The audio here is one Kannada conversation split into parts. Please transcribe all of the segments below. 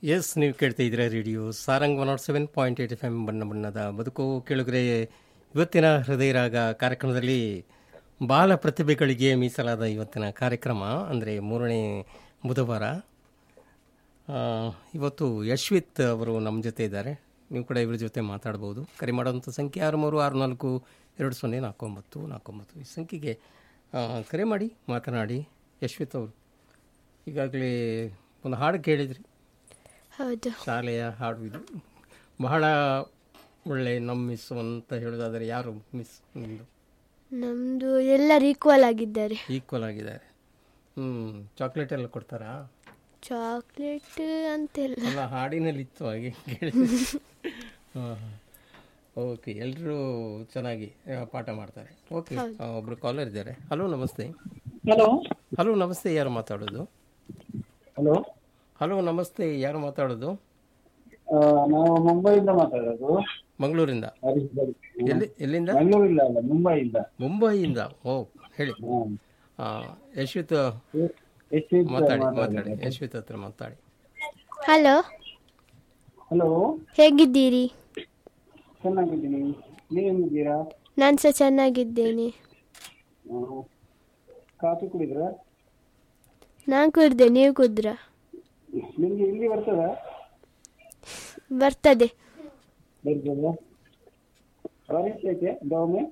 ಎಸ್ ನೀವು ಕೇಳ್ತಾ ಇದ್ದೀರಾ radio Sarang one nought seven point eight F M ಬಣ್ಣ ಬಣ್ಣದ ಬದುಕು ಕೇಳುಗರೆ ಇವತ್ತಿನ ಹೃದಯ ರಾಗ ಕಾರ್ಯಕ್ರಮದಲ್ಲಿ ಬಾಲ ಪ್ರತಿಭೆಗಳಿಗೆ ಮೀಸಲಾದ ಇವತ್ತಿನ ಕಾರ್ಯಕ್ರಮ ಅಂದರೆ ಮೂರನೇ ಬುಧವಾರ ಆ, ಇವತ್ತು ಯಶ್ವಿತ್ ಅವರು ನಮ್ಮ ಜೊತೆ ಇದ್ದಾರೆ ನೀವು ಕೂಡ ಇವ್ರ ಜೊತೆ ಮಾತಾಡ್ಬೋದು ಕರೆ ಮಾಡೋಂಥ ಸಂಖ್ಯೆ ಆರು ಮೂರು ಆರು ನಾಲ್ಕು ಎರಡು ಸೊನ್ನೆ ನಾಲ್ಕು ಒಂಬತ್ತು ನಾಲ್ಕು ಒಂಬತ್ತು ಈ ಸಂಖ್ಯೆಗೆ ಆ, ಕರೆ ಮಾಡಿ ಮಾತನಾಡಿ ಯಶ್ವಿತ್ ಅವರು ಈಗಾಗಲೇ ಒಂದು ಹಾಡು ಕೇಳಿದ್ರಿ ಹೌದು ಶಾಲೆಯ ಹಾಡು ಇದು ಬಹಳ ಒಳ್ಳೆ ನಮ್ಮ ಮಿಸ್ ಅಂತ ಹೇಳೋದಾದರೆ ಯಾರು ಮಿಸ್ ನಿಮ್ಮದು ನಮ್ಮದು ಎಲ್ಲರೂ ಈಕ್ವಲ್ ಆಗಿದ್ದಾರೆ ಈಕ್ವಲ್ ಆಗಿದ್ದಾರೆ ಹ್ಞೂ ಚಾಕ್ಲೇಟ್ ಎಲ್ಲ ಕೊಡ್ತಾರಾ ಚಾಕ್ಲೇಟ್ ಅಂತೆಲ್ಲ ಅಲ್ಲ ಹಾಡಿನಲ್ಲಿ ಇತ್ತು ಹಾಗೆ ಕೇಳಿ ಹಾಂ ಓಕೆ ಎಲ್ಲರೂ ಚೆನ್ನಾಗಿ ಆ, ಪಾಠ ಮಾಡ್ತಾರೆ ಓಕೆ ಒಬ್ಬರು ಕಾಲರ್ ಇದ್ದಾರೆ ಹಲೋ ನಮಸ್ತೆ ಹಲೋ ಹಲೋ ನಮಸ್ತೆ ಯಾರು ಮಾತಾಡೋದು ಹಲೋ ಹಲೋ ನಮಸ್ತೆ ಯಾರು ಮಾತಾಡೋದು ನಾವು ಮುಂಬೈಯಿಂದ ಮಾತಾಡೋದು ಮಂಗಳೂರಿಂದ ಹರೀಶ್ ಬರಿ ಎಲ್ಲಿ ಎಲ್ಲಿಂದ ಬೆಂಗಳೂರಿಲ್ಲ ಅಲ್ಲ ಮುಂಬೈಯಿಂದ ಮುಂಬೈಯಿಂದ ಓ ಹೇಳಿ ಹ್ಮ್. ಆ, ಯಶ್ವಿತ್ ಎ- ಎಷ್ಟು ಇತ್ತು ಮಾತಾಡಿ ಮಾತಾಡಿ. ಮಾತಾಡಿ ಯಶ್ವಿತ್ ಹತ್ರ ಮಾತಾಡಿ ಹಲೋ ಹಲೋ ಹೇಗಿದ್ದೀರಿ ಚೆನ್ನಾಗಿದ್ದೀನಿ ನೀವು ಹೆಂಗಿದ್ದೀರಾ ನಾನು ಸಹ ಚೆನ್ನಾಗಿದ್ದೇನೆ ಹ್ಮ್. ಕಾಫಿ ಕುಡಿದ್ರ ನಾನು ಕುಡ್ದೆ ನೀವು ಕುದ್ರ ನಿಮ್ಗೆ ಇಲ್ಲಿ ಬರ್ತದ ಬರ್ತದೆ ಬರ್ತದ ಪರೀಕ್ಷೆಗೆ ದೌಮೆ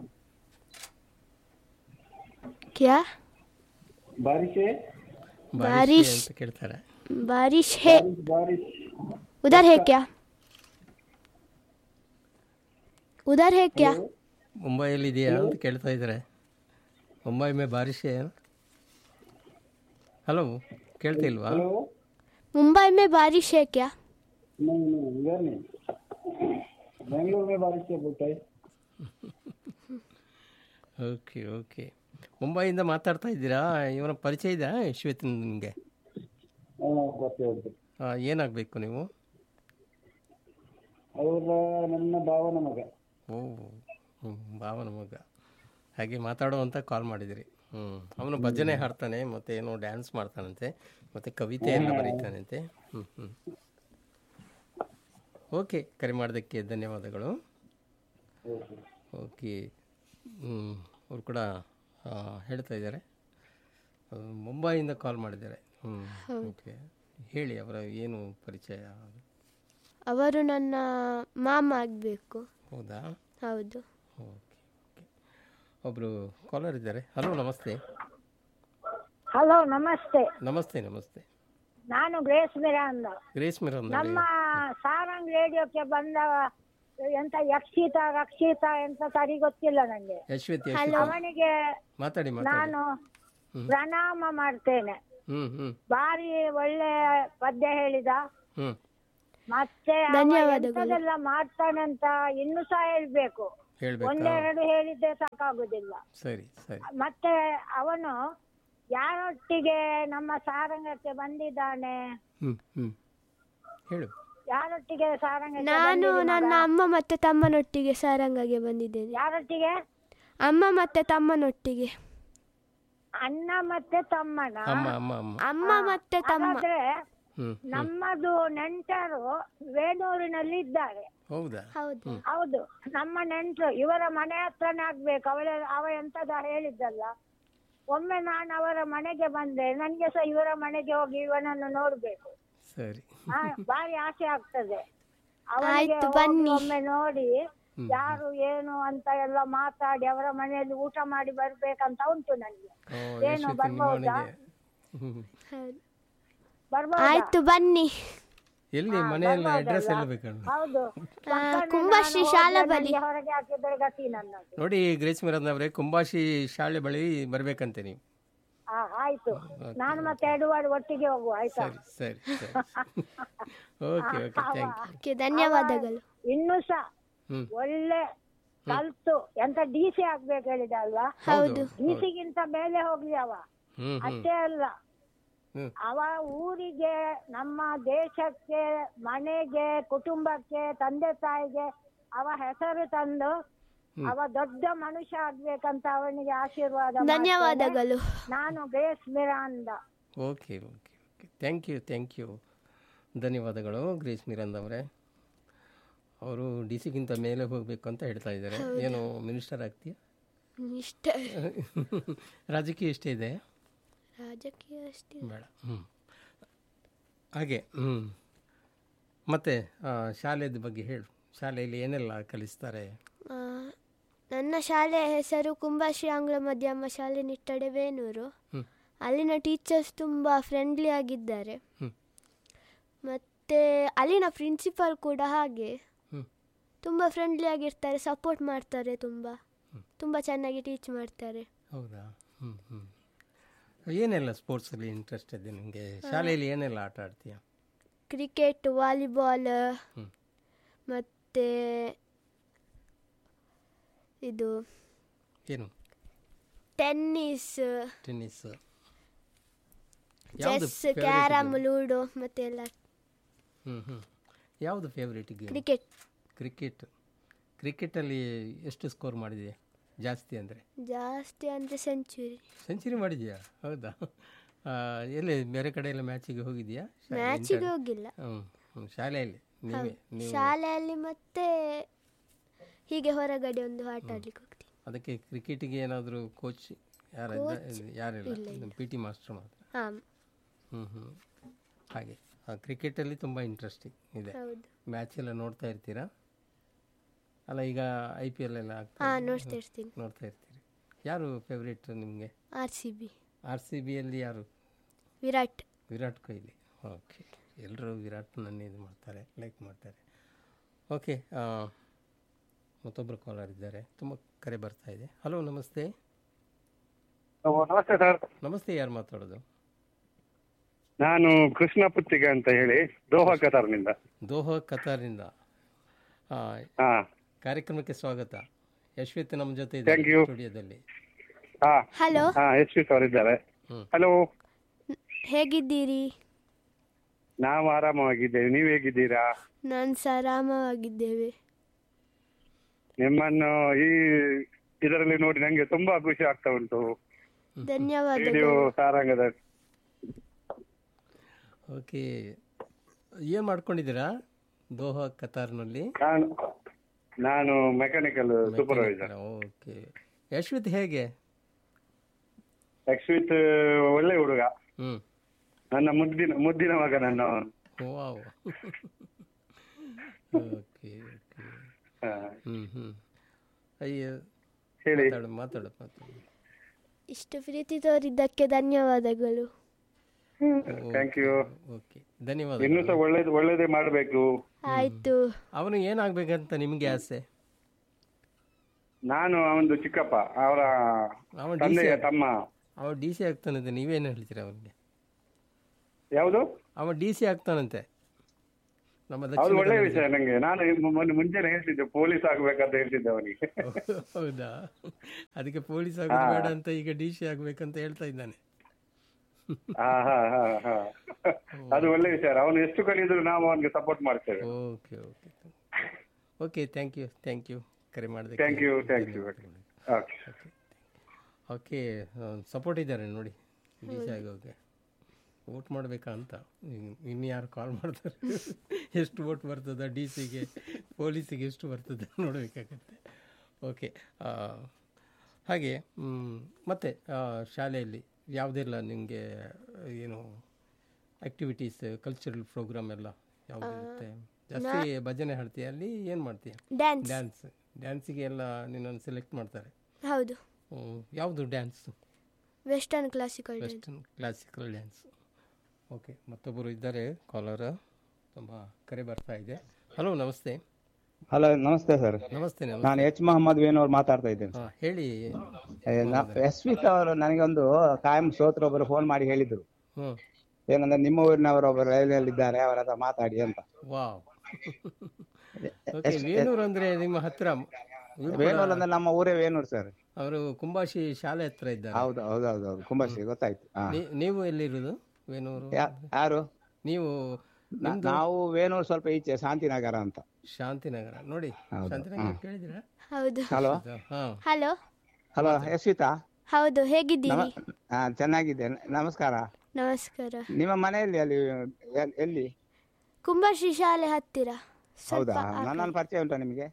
ಕ್ಯಾ ಬಾರಿಶೆ ಬಾರಿಶ್ ಅಂತ ಕೇಳ್ತಾರೆ बारिश है ಬಾರಿಶ್ उधर है क्या उधर है क्या ಮುಂಬೈಯಲ್ಲಿ ಇದೆಯಾ ಅಂತ ಕೇಳ್ತಾ ಇದ್ದಾರೆ ಮುಂಬೈ ಮೇ ಬಾರಿಶ್ ಹಲೋ ಕೇಳ್ತಾ ಇಲ್ವಾ ಹಲೋ मुंबई में बारिश है क्या नहीं नहीं इधर नहीं बेंगलोर में बारिश से बोलता है ಓಕೆ ಓಕೆ ಮುಂಬೈಯಿಂದ ಮಾತಾಡ್ತಾ ಇದ್ದೀರಾ ಇವನ ಪರಿಚಯ ಇದೆಯಾ ಯಶ್ವಿತ್ ನಿಮಗೆ हाँ ಗೊತ್ತೇ ಗೊತ್ತು ಏನಾಗಬೇಕು ನೀವು ಅವರ ನನ್ನ ಭಾವನ ಮಗ ಓ ಹ್ಮ್, ಭಾವನ ಮಗ ಹಾಗೆ ಮಾತಾಡುವಂತ ಕಾಲ್ ಮಾಡಿದಿರಿ ಹ್ಞೂ ಅವನು ಭಜನೆ ಹಾಡ್ತಾನೆ ಮತ್ತು ಏನೋ ಡ್ಯಾನ್ಸ್ ಮಾಡ್ತಾನಂತೆ ಮತ್ತು ಕವಿತೆ ಎಲ್ಲ ಬರೀತಾನಂತೆ ಹ್ಞೂ ಹ್ಞೂ ಓಕೆ ಕರೆ ಮಾಡೋದಕ್ಕೆ ಧನ್ಯವಾದಗಳು ಓಕೆ ಹ್ಞೂ ಅವ್ರು ಕೂಡ ಆ, ಹೇಳ್ತಾ ಇದ್ದಾರೆ ಆ, ಮುಂಬೈಯಿಂದ ಕಾಲ್ ಮಾಡಿದ್ದಾರೆ ಹ್ಞೂ ಓಕೆ ಹೇಳಿ ಅವರ ಏನು ಪರಿಚಯ ಅವರು ನನ್ನ ಮಾಮ ಆಗಬೇಕು ಹೌದಾ ಹೌದು ಓಕೆ ಓಕೆ ಒಬ್ಬರು ಕಾಲರ್ ಇದ್ದಾರೆ ಹಲೋ ನಮಸ್ತೆ ಹಲೋ ನಮಸ್ತೆ ನಮಸ್ತೆ ನಮಸ್ತೆ ನಾನು ಗ್ರೇಸ್ ಮಿರಾಂದ ಗ್ರೇಸ್ ಮಿರನ್ ನಮ್ಮ ಸಾರಂಗ್ ರೇಡಿಯೋಕ್ಕೆ ಬಂದ ಎಂತ ಯಕ್ಷಿತ ರಕ್ಷಿತ ಎಂತ ಸರಿ ಗೊತ್ತಿಲ್ಲ ನಂಗೆ ಯಶ್ವಿತ್ ಯಶ್ವಿತ್ ಅವನಿಗೆ ಮಾತಾಡಿ ಮಾತಾಡಿ ನಾನು ಪ್ರಣಾಮ ಮಾಡ್ತೇನೆ ಹ್ಞೂ ಹ್ಞೂ ಬಾರಿ ಒಳ್ಳೆ ಪದ್ಯ ಹೇಳಿದ ಹ್ಞೂ ಮತ್ತೆ ಅವ ಧನ್ಯವಾದಗಳು. ಎಂತದೆಲ್ಲ ಮಾಡ್ತಾನೆ ಅಂತ ಇನ್ನು ಸಹ ಹೇಳ್ಬೇಕು ಹೇಳ್ಬೇಕಾ ಒಂದೆರಡು ಹೇಳಿದ್ರೆ ಸಾಕಾಗುದಿಲ್ಲ ಸರಿ ಸರಿ ಮತ್ತೆ ಅವನು ಯಾರೊಟ್ಟಿಗೆ ನಮ್ಮ ಸಾರಂಗಕ್ಕೆ ಬಂದಿದ್ದಾನೆ ಹ್ಞೂ ಹ್ಞೂ ಹೇಳು ಯಾರೊಟ್ಟಿಗೆ ಸಾರಂಗಕ್ಕೆ ನಾನು ಬಂದಿದೆ ನನ್ನ ಮಗ? ಅಮ್ಮ ಮತ್ತು ತಮ್ಮನೊಟ್ಟಿಗೆ ಸಾರಂಗಗೆ ಬಂದಿದ್ದೇನೆ ಯಾರೊಟ್ಟಿಗೆ ಅಮ್ಮ ಮತ್ತು ತಮ್ಮನೊಟ್ಟಿಗೆ ಅಣ್ಣ ಮತ್ತೆ ತಮ್ಮನ ಅಮ್ಮ ಅಮ್ಮ ಅಮ್ಮ ಅಮ್ಮ ಮತ್ತು ತಮ್ಮ ಹಾಗಾದ್ರೆ ಹ್ಞೂ ನಮ್ಮದು ನೆಂಟರು ವೇಣೂರಿನಲ್ಲಿ ಇದ್ದಾರೆ ಹೌದಾ ಹೌದು ಹೌದು ನಮ್ಮ ನೆಂಟರು ಇವರ ಮನೆ ಹತ್ರನೇ ಆಗ್ಬೇಕು ಅವಳ ಅವ ಎಂತದ ಹೇಳಿದ್ದಲ್ಲ ಒಮ್ಮೆ ನಾನು ಅವರ ಮನೆಗೆ ಬಂದೆ ನನ್ಗೆ ಸಹ ಇವರ ಮನೆಗೆ ಹೋಗಿ ಇವನನ್ನು ನೋಡ್ಬೇಕು ಸರಿ ಹಾ ಭಾರಿ ಆಸೆ ಆಗ್ತದೆ ಅವನಿಗೆ ಆಯ್ತು, ಹೋಗಿ ಬನ್ನಿ. ಒಮ್ಮೆ ನೋಡಿ ಯಾರು ಏನು ಅಂತ ಎಲ್ಲ ಮಾತಾಡಿ ಅವರ ಮನೆಯಲ್ಲಿ ಊಟ ಮಾಡಿ ಬರ್ಬೇಕಂತ ಉಂಟು ನನಗೆ ಓ ಏನು ಯಶ್ವಿತ್ ನಿಮ್ಮ ಬರ್ಬೋದಾ? ಮನೆಗೆ ಹ್ಞೂ ಹೌದು. ಬರ್ಬೋದಾ ಆಯ್ತು ಬನ್ನಿ ಎಲ್ಲಿ ಮನೆಯಲ್ಲಿ ಅಡ್ರೆಸ್ ಎಲ್ಲ ಬೇಕಣ್ಣ ಹೌದು ಆ, ಕುಂಬಶ್ರೀ ಶಾಲಾ ಬಳಿ ನನಗೆ ಹೊರಗೆ ಹಾಕಿದ್ರೆ ಗತಿ ನನ್ನದು ನೋಡಿ ಗ್ರೇಸ್ ಮಿರನ್ ಅವರೇ ಕುಂಬಾಶಿ ಶಾಲೆ ಬಳಿ ಬರಬೇಕಂತೆ ನೀವು ಹಾ ಆಯ್ತು ನಾನು ಮತ್ತೆ ಎಡುವಾಡು ಒಟ್ಟಿಗೆ ಹೋಗುವ ಆಯ್ತಾ ಸರಿ ಸರಿ ಸರಿ okay okay thank you okay ಧನ್ಯವಾದಗಳು ಇನ್ನು ಸಹ ಹ್ಞೂ ಒಳ್ಳೆ ಕಲ್ತು ಎಂತ ಡಿ ಸಿ ಆಗ್ಬೇಕು ಹೇಳಿದ ಅಲ್ವಾ ಹೌದು ಡಿ ಸಿಗಿಂತ ಮೇಲೆ ಹೋಗ್ಲಿ ಅವ ಹ್ಞೂ ಹ್ಞೂ ಅಷ್ಟೇ ಅಲ್ಲ ಹ್ಞೂ ಅವ ಊರಿಗೆ ನಮ್ಮ ದೇಶಕ್ಕೆ ಮನೆಗೆ ಕುಟುಂಬಕ್ಕೆ ತಂದೆ ತಾಯಿಗೆ ಅವ ಹೆಸರು ತಂದು ಅವ ದೊಡ್ಡ ಮನುಷ್ಯ ಆಗ್ಬೇಕಂತ ಅವನಿಗೆ ಆಶೀರ್ವಾದ ಮಾಡ್ತೇನೆ. ಧನ್ಯವಾದಗಳು ನಾನು Grace Miranda okay okay okay thank you thank you ಧನ್ಯವಾದಗಳು ಗ್ರೇಸ್ ಮಿರಂದ್ ಅವರೇ ಅವರು ಡಿ ಸಿಗಿಂತ ಮೇಲೆ ಹೋಗಬೇಕು ಅಂತ ಹೇಳ್ತಾ ಇದ್ದಾರೆ ಏನು ಮಿನಿಸ್ಟರ್ ಆಗ್ತೀಯಾ ಇಷ್ಟ ರಾಜಕೀಯ ಇಷ್ಟ ಇದೆ ರಾಜಕೀಯ ಅಷ್ಟೇ ಬೇಡ ಹ್ಞೂ ಹಾಗೆ ಹ್ಞೂ ಮತ್ತು ಶಾಲೆದ ಬಗ್ಗೆ ಹೇಳು ಶಾಲೆಯಲ್ಲಿ ಏನೆಲ್ಲ ಕಲಿಸ್ತಾರೆ ಆ, ನನ್ನ ಶಾಲೆಯ ಹೆಸರು ಕುಂಬಶ್ರೀ ಆಂಗ್ಲ ಮಾಧ್ಯಮ ಶಾಲೆ ನಿಟ್ಟಡೆ ಬೇನೂರು ಹ್ಮ್. ಅಲ್ಲಿನ ಟೀಚರ್ಸ್ ತುಂಬ ಫ್ರೆಂಡ್ಲಿ ಆಗಿದ್ದಾರೆ ಹ್ಮ್. ಮತ್ತು ಅಲ್ಲಿನ ಪ್ರಿನ್ಸಿಪಾಲ್ ಕೂಡ ಹಾಗೆ ಹ್ಮ್. ತುಂಬ ಫ್ರೆಂಡ್ಲಿ ಆಗಿರ್ತಾರೆ ಸಪೋರ್ಟ್ ಮಾಡ್ತಾರೆ ತುಂಬ ತುಂಬ ಚೆನ್ನಾಗಿ ಟೀಚ್ ಮಾಡ್ತಾರೆ ಹೌದಾ ಹ್ಞೂ ಹ್ಞೂ ಏನೆಲ್ಲ ಸ್ಪೋರ್ಟ್ಸಲ್ಲಿ ಇಂಟ್ರೆಸ್ಟ್ ಇದೆ ನಿಮಗೆ ಶಾಲೆಯಲ್ಲಿ ಏನೆಲ್ಲ ಆಟ ಆಡ್ತೀಯಾ ಕ್ರಿಕೆಟ್ ವಾಲಿಬಾಲ್ ಹ್ಮ್. ಮತ್ತು ಇದು ಏನು tennis tennis chess carrom ludo ಮತ್ತು ಎಲ್ಲ ಹ್ಞೂ ಹ್ಞೂ ಯಾವುದು ಫೇವ್ರೇಟ್ ಗೇಮ್ ಕ್ರಿಕೆಟ್ ಕ್ರಿಕೆಟ್ ಕ್ರಿಕೆಟಲ್ಲಿ ಎಷ್ಟು ಸ್ಕೋರ್ ಮಾಡಿದೆಯಾ ಜಾಸ್ತಿ ಅಂದರೆ ಜಾಸ್ತಿ ಅಂದರೆ ಸೆಂಚುರಿ ಸೆಂಚುರಿ ಮಾಡಿದೆಯಾ ಹೌದಾ ಆ, ಎಲ್ಲಿ ಬೇರೆ ಕಡೆ ಎಲ್ಲ ಮ್ಯಾಚಿಗೆ ಹೋಗಿದೆಯಾ ಮ್ಯಾಚಿಗೆ ಹೋಗಿಲ್ಲ ಹ್ಞೂ ಹ್ಞೂ ಶಾಲೆಯಲ್ಲಿ ನೀವೇ ನೀವು ಶಾಲೆಯಲ್ಲಿ ಮತ್ತೆ ಹೀಗೆ ಹೊರಗಡೆ ಒಂದು ಆಟ ಆಡ್ಲಿಕ್ಕೆ ಹೋಗ್ತೀನಿ ಅದಕ್ಕೆ ಕ್ರಿಕೆಟಿಗೆ ಏನಾದರೂ ಕೋಚ್ ಯಾರ ಯಾರಿಲ್ಲ ಪಿ ಟಿ ಮಾಸ್ಟರ್ ಮಾತ್ರ ಹಾಂ ಹ್ಞೂ ಹ್ಞೂ ಹಾಗೆ ಕ್ರಿಕೆಟಲ್ಲಿ ತುಂಬ ಇಂಟ್ರೆಸ್ಟಿಂಗ್ ಇದೆ ಹೌದು ಮ್ಯಾಚ್ ಎಲ್ಲ ನೋಡ್ತಾ ಇರ್ತೀರಾ ಅಲ್ಲ ಈಗ ಐ ಪಿ ಎಲ್ ಎಲ್ಲ ಆಗ್ತಾ ಹಾಂ ನೋಡ್ತಾ ಇರ್ತೀನಿ ನೋಡ್ತಾ ಇರ್ತೀರಿ ಯಾರು ಫೇವ್ರೇಟ್ ನಿಮಗೆ R C B R C ಬಿಯಲ್ಲಿ ಯಾರು ವಿರಾಟ್ ವಿರಾಟ್ ಕೊಹ್ಲಿ ಓಕೆ ಎಲ್ಲರೂ ವಿರಾಟ್ನನ್ನೇ ಇದು ಮಾಡ್ತಾರೆ ಲೈಕ್ ಮಾಡ್ತಾರೆ ಓಕೆ ಮತ್ತೊಬ್ಬರು ಕಾಲರ್ ಇದ್ದಾರೆ ತುಂಬ ಕರೆ ಬರ್ತಾ ಇದೆ ಹಲೋ ನಮಸ್ತೆ ನಮಸ್ತೆ ಸರ್ ನಮಸ್ತೆ ಯಾರು ಮಾತಾಡೋದು ನಾನು ಕೃಷ್ಣ ಪುತ್ತಿಗೆ ಅಂತ ಹೇಳಿ ದೋಹಾ ಕತಾರ್ನಿಂದ ದೋಹ ಕತಾರ್ನಿಂದ ಆ, ಹಾ ಕಾರ್ಯಕ್ರಮಕ್ಕೆ ಸ್ವಾಗತ ಯಶ್ವಿತ್ ನಮ್ಮ ಜೊತೆ Thank ಇದೆ you. ಸ್ಟುಡಿಯೋದಲ್ಲಿ ಹಾ ಹಲೋ ಹಾ ಎಸ್ ಪಿ ಸರ್ ಇದ್ದಾರೆ ಹ್ಮ್. ಹಲೋ ಹೇಗಿದ್ದೀರಿ ನಾವು ಆರಾಮವಾಗಿದ್ದೇವೆ ನೀವು ಹೇಗಿದ್ದೀರಾ ನಾನು ಸಹ ಆರಾಮವಾಗಿದ್ದೇವೆ ನಿಮ್ಮನ್ನು ಈ ಇದರಲ್ಲಿ ನೋಡಿ ನಂಗೆ ತುಂಬಾ ಖುಷಿ ಆಗ್ತಾ ಉಂಟು ರೇಡಿಯೋ ಧನ್ಯವಾದಗಳು ಸಾರಂಗದ ಓಕೆ ಏನು ಮಾಡ್ಕೊಂಡಿದ್ದೀರಾ ದೋಹ ಕತಾರ್ನಲ್ಲಿ ನಾನು ನಾನು ಮೆಕ್ಯಾನಿಕಲ್ ಸೂಪರ್ವೈಸರ್ ಓಕೆ ಯಶ್ವಿತ್ ಹೇಗೆ ಯಕ್ಷಿತ್ ಒಳ್ಳೆ ಹುಡುಗ ಹ್ಞೂ ನನ್ನ ಮುದ್ದಿನ ಮುದ್ದಿನ ಮಗ ನನ್ನ ವಾವ್ ಓಕೆ ಓಕೆ ಹಾ, ಹ್ಞೂ ಹ್ಞೂ ಅಯ್ಯ ಹೇಳಿ ಮಾತಾಡು ಮಾತಾಡು ಮಾತಾಡು ಇಷ್ಟು ಪ್ರೀತಿ ತೋರಿದ್ದಕ್ಕೆ ಧನ್ಯವಾದಗಳು ಥ್ಯಾಂಕ್ ಯು ಓಕೆ ಧನ್ಯವಾದ ಇನ್ನೂ ಸಹ ಒಳ್ಳೇದು ಒಳ್ಳೇದೇ ಮಾಡಬೇಕು ಆಯಿತು ಅವನು ಏನಾಗಬೇಕಂತ ನಿಮಗೆ ಆಸೆ ನಾನು ಅವನದು ಚಿಕ್ಕಪ್ಪ ಅವರ ಅವ ಡಿ ಸಿ ತಂದೆಯ ತಮ್ಮ ಅವ ಡಿ ಸಿ ಆಗ್ತಾನಂತೆ ನೀವೇನು ಹೇಳ್ತೀರಾ ಅವನಿಗೆ ಯಾವುದು ಅವ ಡಿ ಸಿ ಆಗ್ತಾನಂತೆ ನಮ್ಮ ಅದು ದಕ್ಷಿಣ ಒಳ್ಳೆಯ ವಿಷಯ ನಂಗೆ ನಾನು ಮು- ಮೊನ್ನೆ ಮುಂಚೆನೆ ಹೇಳ್ತಿದ್ದೆ ಪೊಲೀಸ್ ಆಗ್ಬೇಕಂತ ಹೇಳ್ತಿದ್ದೆ ಅವನಿಗೆ ಹೌದಾ ಅದಕ್ಕೆ ಪೊಲೀಸ್ ಆಗೋದು ಬೇಡ ಅಂತ ಈಗ ಡಿ ಸಿ ಆಗ್ಬೇಕಂತ ಹೇಳ್ತಾ ಇದ್ದಾನೆ ಹಾ ಹಾ ಹಾ ಹಾ ಅದು ಒಳ್ಳೆ ವಿಚಾರ ಅವನು ಎಷ್ಟು ಕಲಿದ್ರು ನಾವು ಅವನಿಗೆ ಸಪೋರ್ಟ್ ಮಾಡ್ತೇವೆ okay okay okay thank you thank you ಕರೆ ಮಾಡಿದೆ thank you thank you okay okay support ಇದ್ದಾರೆ ನೋಡಿ ಡಿ ಸಿ ಆಗೋಕೆ ವೋಟ್ ಮಾಡಬೇಕಾ ಅಂತ ಇನ್- ಇನ್ನು ಯಾರು ಕಾಲ್ ಮಾಡ್ತಾರೆ ಎಷ್ಟು ವೋಟ್ ಬರ್ತದ ಡಿ ಸಿಗೆ ಪೊಲೀಸಿಗೆ ಎಷ್ಟು ಬರ್ತದೆ ನೋಡಬೇಕಾಗತ್ತೆ ಓಕೆ ಹಾಗೆ ಮ್, ಮತ್ತೆ ಆ, ಶಾಲೆಯಲ್ಲಿ ಯಾವುದೆಲ್ಲ ನಿಮಗೆ ಏನು ಆ್ಯಕ್ಟಿವಿಟೀಸ್ ಕಲ್ಚರಲ್ ಪ್ರೋಗ್ರಾಮ್ ಎಲ್ಲ ಯಾವುದು ಇರುತ್ತೆ ಜಾಸ್ತಿ ಭಜನೆ ಹಾಡ್ತೀಯ ಅಲ್ಲಿ ಏನು ಮಾಡ್ತೀಯ ಡ್ಯಾನ್ಸ್ ಡ್ಯಾನ್ಸ್ ಡ್ಯಾನ್ಸಿಗೆ ಎಲ್ಲ ನಿನ್ನನ್ನು ಸೆಲೆಕ್ಟ್ ಮಾಡ್ತಾರೆ ಹೌದು ಹ್ಮ್, ಯಾವುದು dance western classical dance western classical dance okay ಮತ್ತೊಬ್ಬರು ಇದ್ದಾರೆ ಕಾಲರ್ ತುಂಬ ಕರೆ ಬರ್ತಾ ಇದೆ ಹಲೋ ನಮಸ್ತೆ ಹಲೋ ನಮಸ್ತೆ ಸರ್ ನಮಸ್ತೆ ನಮಸ್ತೆ ನಾನು ಎಚ್ ಮೊಹಮ್ಮದ್ ವೇನ್ ಅವ್ರು ಮಾತಾಡ್ತಾ ಇದ್ದೇನೆ ಹಾಂ ಹೇಳಿ ಯಶ್ವಿತ್ ಅವರು ನನಗೆ ಒಂದು ಕಾಯಂ ಶ್ರೋತ್ರ ಒಬ್ಬರು ಫೋನ್ ಮಾಡಿ ಹೇಳಿದ್ರು ಹ್ಞೂ ಏನಂದ್ರೆ ನಿಮ್ಮ ಊರಿನವರು ಒಬ್ಬರು ರೈಲ್ವೆಯಲ್ಲಿ ಇದ್ದಾರೆ ಅವರ ಹತ್ರ ಮಾತಾಡಿ ಅಂತ ವಾವ್ ಓಕೆ ವೇಣೂರು ಅಂದರೆ ನಿಮ್ಮ ಹತ್ರ ವೇಣೂರ್ ಅಂದ್ರೆ ನಮ್ಮ ಊರೇ ವೇಣೂರ್ ಸರ್ ಅವರು ಕುಂಬಾಶಿ ಶಾಲೆ ಹತ್ರ ಇದ್ದಾರೆ ಹೌದು ಹೌದು ಹೌದು ಹೌದು ಕುಂಬಶ್ರೀ ಗೊತ್ತಾಯ್ತು ಹಾ ನೀ- ನೀವು ಎಲ್ಲಿರೋದು ವೇಣೂರು ಯಾ- ಯಾರು ನೀವು ನ- ನಾವು ವೇಣೂರ್ ಸ್ವಲ್ಪ ಈಚೆ ಶಾಂತಿನಗರ ಅಂತ ಶಾಂತಿನಗರ ನೋಡಿ ಹೌದು. ಶಾಂತಿನಗರ ಕೇಳಿದಿರಾ ಹೌದು ಹಲೋ ಹಾಂ ಹಲೋ ಹಲೋ ಯಶ್ವಿತಾ ಹೌದು ಹೇಗಿದ್ದೀರಿ ಹಾ ಚೆನ್ನಾಗಿದ್ದೇನೆ ನಮಸ್ಕಾರ ನಮಸ್ಕಾರ ನಿಮ್ಮ ಮನೆಯಲ್ಲಿ ಅಲ್ಲಿ ಎಲ್- ಎಲ್ಲಿ ಕುಂಬಶ್ರೀ ಶಾಲೆ ಹತ್ತಿರ ಸ್ವಲ್ಪ ಹೌದಾ ಆ ಕಡೆ. ನನ್ನನ್ನು ಪರಿಚಯ ಉಂಟಾ ನಿಮಗೆ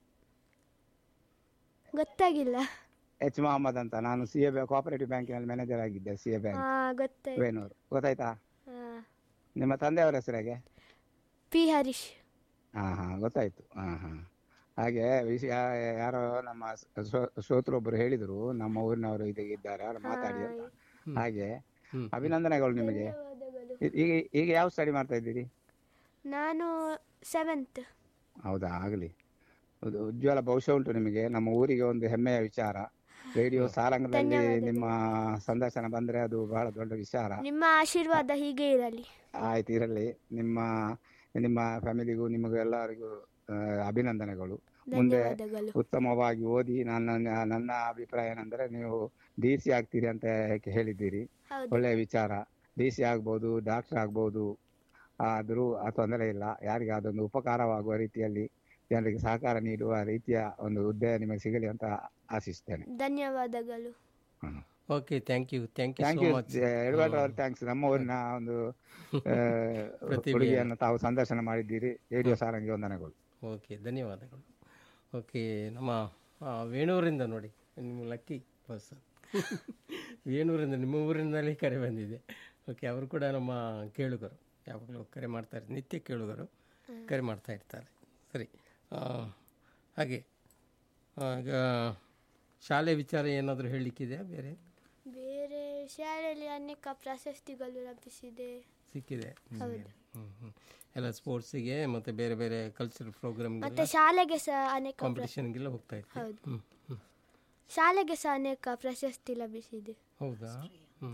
ಗೊತ್ತಾಗಿಲ್ಲ ಎಚ್ ಮೊಹಮ್ಮದ್ ಅಂತ ನಾನು ಸಿ ಎ ಕೋಆಪರೇಟಿವ್ ಬ್ಯಾಂಕಿನಲ್ಲಿ ಮ್ಯಾನೇಜರ್ ಆಗಿದ್ದೆ ಸಿ ಎ ಬ್ಯಾಂಕ್ ಹಾ ಗೊತ್ತಾಯ್ತು ವೇಣೂರು ಗೊತ್ತಾಯ್ತಾ ಹಾ. ನಿಮ್ಮ ತಂದೆಯವರ ಹೆಸರು ಹೇಗೆ ಪಿ ಹರೀಶ್ ಹಾ ಹಾ ಗೊತ್ತಾಯ್ತು ಹಾ ಹಾ ಹಾಗೆ ವಿಷಯ ಯಾರೋ ನಮ್ಮ ಶ್ರೋ- ಶ್ರೋತೃೊಬ್ಬರು ಹೇಳಿದ್ರು ನಮ್ಮ ಊರಿನವರು ಇದೀಗ ಇದ್ದಾರೆ ಅವ್ರು ಮಾತಾಡಿ ಅಂತ ಹಾಗೆ ಹ್ಮ್. ಅಭಿನಂದನೆಗಳು ನಿಮಗೆ ಧನ್ಯವಾದಗಳು ಈ- ಈಗ ಈಗ ಯಾವ ಸ್ಟಡಿ ಮಾಡ್ತಾ ಇದ್ದೀರಿ ನಾನು ಸೆವೆಂತ್ ಹೌದಾ ಆಗಲಿ ಉಜ್ವಲ ಭವಿಷ್ಯ ಉಂಟು ನಿಮಗೆ ನಮ್ಮ ಊರಿಗೆ ಒಂದು ಹೆಮ್ಮೆಯ ವಿಚಾರ ರೇಡಿಯೋ ಸಾರಂಗದಲ್ಲಿ ಧನ್ಯವಾದಗಳು. ನಿಮ್ಮ ಸಂದರ್ಶನ ಬಂದ್ರೆ ಅದು ಬಹಳ ದೊಡ್ಡ ವಿಚಾರ ನಿಮ್ಮ ಆಶೀರ್ವಾದ ಹೀಗೆ ಇರಲಿ ಆಯ್ತು ಇರಲಿ ನಿಮ್ಮ ನಿಮ್ಮ ಫ್ಯಾಮಿಲಿಗೂ ನಿಮಗೂ ಎಲ್ಲರಿಗೂ ಆ, ಅಭಿನಂದನೆಗಳು ಮುಂದೆ ಧನ್ಯವಾದಗಳು ಉತ್ತಮವಾಗಿ ಓದಿ ನನ್ನ ನನ್ನ ಅಭಿಪ್ರಾಯ ಏನಂದ್ರೆ ನೀವು ಡಿ ಸಿ ಆಗ್ತೀರಿ ಅಂತ ಹೇಳಿದ್ದೀರಿ ಹೌದು ಒಳ್ಳೆಯ ವಿಚಾರ ಡಿ ಸಿ ಆಗ್ಬೋದು ಡಾಕ್ಟರ್ ಆಗ್ಬೋದು ಆದರೂ ಆ ತೊಂದರೆ ಇಲ್ಲ ಯಾರಿಗೆ ಅದೊಂದು ಉಪಕಾರವಾಗುವ ರೀತಿಯಲ್ಲಿ ಜನರಿಗೆ ಸಹಕಾರ ನೀಡುವ ರೀತಿಯ ಒಂದು ಹುದ್ದೆ ನಿಮಗೆ ಸಿಗಲಿ ಅಂತ ಆಶಿಸ್ತೇನೆ ಧನ್ಯವಾದಗಳು ಹ್ಮ್. Okay thank you thank you thank so you much Edavad ಅವ್ರ ಥ್ಯಾಂಕ್ಸ್ ನಮ್ಮ ಊರಿನ ಒಂದು ಆ, ಪ್ರತಿಭೆ. ಕೊಡುಗೆಯನ್ನು ತಾವು ಸಂದರ್ಶನ ಮಾಡಿದ್ದೀರಿ ರೇಡಿಯೋ ಸಾರಂಗಿ ವಂದನೆಗಳು ಓಕೆ ಧನ್ಯವಾದಗಳು ಓಕೆ ನಮ್ಮ ಆ, ವೇಣೂರಿಂದ ನೋಡಿ ನಿಮ್ಮ ಲಕ್ಕಿ ಬಸ್ ವೇಣೂರಿಂದ ನಿಮ್ಮ ಊರಿನಲ್ಲಿ ಕರೆ ಬಂದಿದೆ ಓಕೆ ಅವರು ಕೂಡ ನಮ್ಮ ಕೇಳುಗರು ಯಾವಾಗಲೂ ಕರೆ ಮಾಡ್ತಾರೆ ನಿತ್ಯ ಕೇಳುಗರು ಕರೆ ಮಾಡ್ತಾ ಇರ್ತಾರೆ ಸರಿ ಆ, ಹಾಗೆ ಆ, ಈಗ ಶಾಲೆ ವಿಚಾರ ಏನಾದರೂ ಹೇಳಲಿಕ್ಕಿದೆಯಾ ಬೇರೆ ಬೇರೆ ಶಾಲೆಯಲ್ಲಿ ಅನೇಕ ಪ್ರಶಸ್ತಿಗಳು ಲಭಿಸಿದೆ ಸಿಕ್ಕಿದೆ ಹ್ಞೂ ಹ್ಞೂ ಎಲ್ಲ ಸ್ಪೋರ್ಟ್ಸಿಗೆ ಮತ್ತು ಬೇರೆ ಬೇರೆ ಕಲ್ಚರಲ್ ಪ್ರೋಗ್ರಾಮ್ಗೆಲ್ಲ ಮತ್ತೆ ಶಾಲೆಗೆ ಸಹ ಅನೇಕ ಪ್ರ- ಕಾಂಪಿಟೇಷನ್ಗೆಲ್ಲ ಹೋಗ್ತಾ ಇರ್ತೀವಿ ಹೌದು. ಹ್ಞೂ ಹ್ಞೂ ಶಾಲೆಗೆ ಸಹ ಅನೇಕ ಪ್ರಶಸ್ತಿ ಲಭಿಸಿದೆ ಹೌದಾ ಹ್ಞೂ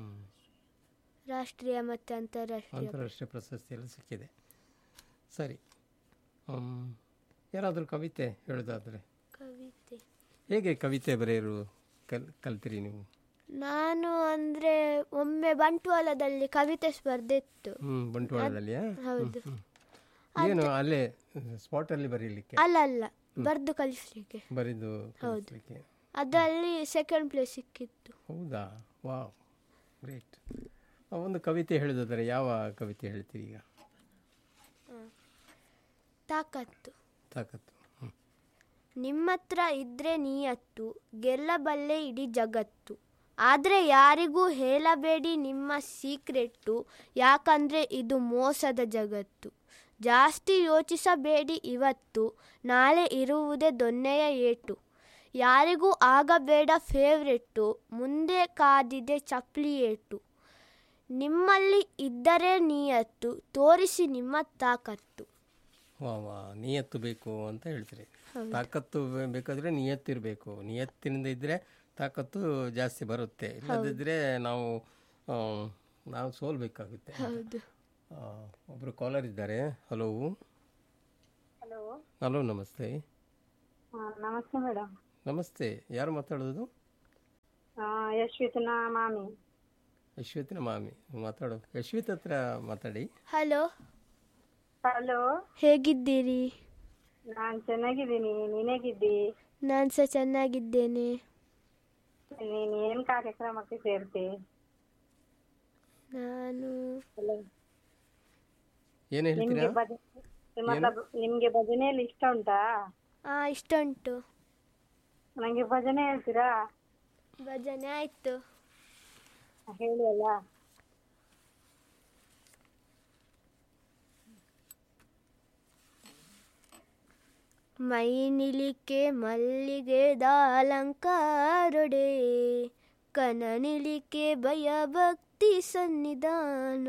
ರಾಷ್ಟ್ರೀಯ ಮತ್ತು ಅಂತಾರಾಷ್ಟ್ರೀಯ ಅಂತಾರಾಷ್ಟ್ರೀಯ ಪ್ರಶಸ್ತಿ ಎಲ್ಲ ಸಿಕ್ಕಿದೆ ಸರಿ ಹ್ಮ್. ಯಾರಾದರೂ ಕವಿತೆ ಹೇಳೋದಾದರೆ ಕವಿತೆ ಹೇಗೆ ಕವಿತೆ ಬರೆಯರು ಕಲ್ ಕಲ್ತಿರಿ ನೀವು ನಾನು ಅಂದ್ರೆ ಒಮ್ಮೆ ಬಂಟ್ವಾಳದಲ್ಲಿ ಕವಿತೆ ಸ್ಪರ್ಧೆ ಇತ್ತು ಹ್ಞೂ ಬಂಟ್ವಾಳದಲ್ಲಿಯಾ ಹೌದು ಏನು ಅಲ್ಲೇ ಸ್ಪಾಟಲ್ಲಿ ಬರೀಲಿಕ್ಕೆ ಅಲ್ಲ ಅಲ್ಲ ಬರ್ದು ಕಲಿಸ್ಲಿಕ್ಕೆ ಬರೆದು ಕಲಿಸ್ಲಿಕ್ಕೆ ಅದರಲ್ಲಿ ಸೆಕೆಂಡ್ ಪ್ಲೇಸ್ ಸಿಕ್ಕಿತ್ತು ಹೌದಾ ವಾ ಗ್ರೇಟ್ ಒಂದು ಕವಿತೆ ಹೇಳೋದಾದರೆ ಯಾವ ಕವಿತೆ ಹೇಳ್ತೀರಿ ಈಗ ತಾಕತ್ತು ತಾಕತ್ತು ಹ್ಞೂ ನಿಮ್ಮತ್ರ ಇದ್ರೆ ನೀಯತ್ತು ಗೆಲ್ಲಬಲ್ಲೆ ಇಡೀ ಜಗತ್ತು ಆದರೆ ಯಾರಿಗೂ ಹೇಳಬೇಡಿ ನಿಮ್ಮ ಸೀಕ್ರೆಟ್ಟು ಯಾಕಂದ್ರೆ ಇದು ಮೋಸದ ಜಗತ್ತು ಜಾಸ್ತಿ ಯೋಚಿಸಬೇಡಿ ಇವತ್ತು ನಾಳೆ ಇರುವುದೇ ದೊನ್ನೆಯ ಏಟು ಯಾರಿಗೂ ಆಗಬೇಡ ಫೇವ್ರೆಟ್ಟು ಮುಂದೆ ಕಾದಿದೆ ಚಪ್ಲಿ ಏಟು ನಿಮ್ಮಲ್ಲಿ ಇದ್ದರೆ ನೀಯತ್ತು ತೋರಿಸಿ ನಿಮ್ಮ ತಾಕತ್ತು ವಾ ವಾ ನಿಯತ್ತು ಬೇಕು ಅಂತ ಹೇಳ್ತೀರಿ ತಾಕತ್ತು ಬೇ- ಬೇಕಾದ್ರೆ ನಿಯತ್ತಿರಬೇಕು ನಿಯತ್ತಿನಿಂದ ಇದ್ದರೆ ತಾಕತ್ತು ಜಾಸ್ತಿ ಬರುತ್ತೆ ಇಲ್ಲದಿದ್ದರೆ ನಾವು ಆ, ನಾವು ಸೋಲ್ಬೇಕಾಗುತ್ತೆ ಹೌದು ಆ, ಒಬ್ರು ಕಾಲರ್ ಇದ್ದಾರೆ ಹಲೋ ಹಲೋ ಹಲೋ ನಮಸ್ತೆ ನಮಸ್ತೆ ಮೇಡಮ್ ನಮಸ್ತೆ ಯಾರು ಮಾತಾಡೋದು ಯಶ್ವಿತನ ಮಾಮಿ ಯಶ್ವಿತ್ನ ಮಾಮಿ ಮಾತಾಡೋ ಯಶ್ವಿತ್ ಹತ್ರ ಮಾತಾಡಿ ಹಲೋ ಹಲೋ ಹೇಗಿದ್ದೀರಿ ನಾನ್ ಚೆನ್ನಾಗಿದ್ದೀನಿ ನೀನ್ ಹೇಗಿದ್ದಿ ನಾನು ಸಹ ಚೆನ್ನಾಗಿದ್ದೇನೆ ನೀನ್ ಏನ್ ಕಾರ್ಯಕ್ರಮಕ್ಕೆ ಸೇರ್ತಿ ನಾನು ಏನು ಹೇಳ್ತೀರಾ ನಿಮ್ಗೆ ಭಜನೆ ಮತ್ತೊಬ್ಬ- ನಿಮ್ಗೆ ಭಜನೆಯಲ್ಲಿ ಇಷ್ಟ ಉಂಟಾ ಆ ಇಷ್ಟ ಉಂಟು ನಂಗೆ ಭಜನೆ ಹೇಳ್ತೀರಾ ಭಜನೆ ಆಯ್ತು ಹೇಳಿ ಅಲ್ಲ ಮೈನಿಲಿಕೆ ಮಲ್ಲಿಗೆ ದಾಲಂಕಾರೊಡೆ ಕನನಿಲಿಕೆ ಭಯ ಭಕ್ತಿ ಸನ್ನಿಧಾನ